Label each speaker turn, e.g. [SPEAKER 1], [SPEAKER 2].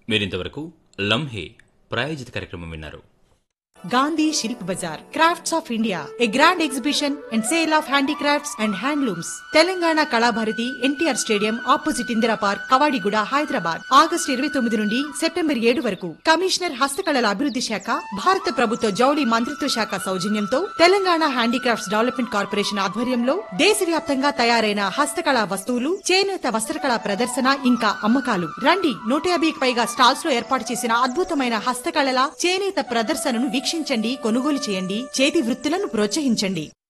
[SPEAKER 1] మీరింతవరకు లంహే ప్రాయోజిత కార్యక్రమం విన్నారు
[SPEAKER 2] Gandhi Shilp Bazaar crafts of India a grand exhibition and sale of handicrafts and handlooms Telangana Kalabharati NTR stadium opposite Indira park Kavadiguda Hyderabad August ఇరవై తొమ్మిది నుండి సెప్టెంబర్ ఏడు వరకు కమిషనర్ హస్తకళల అభివృద్ధి శాఖ భారత ప్రభుత్వ జౌళి మంత్రిత్వ శాఖ సౌజన్యంతో తెలంగాణ హ్యాండీక్రాఫ్ట్స్ డెవలప్మెంట్ కార్పొరేషన్ ఆధ్వర్యంలో దేశవ్యాప్తంగా తయారైన హస్తకళా వస్తువులు చేనేత వస్త్రకళా ప్రదర్శన ఇంకా అమ్మకాలు రండి నూట యాభైకి పైగా స్టాల్స్ లో ఏర్పాటు చేసిన అద్భుతమైన హస్తకళల చేనేత ప్రదర్శనను వీక్షించండి కొనుగోలు చేయండి చేతి వృత్తులను ప్రోత్సహించండి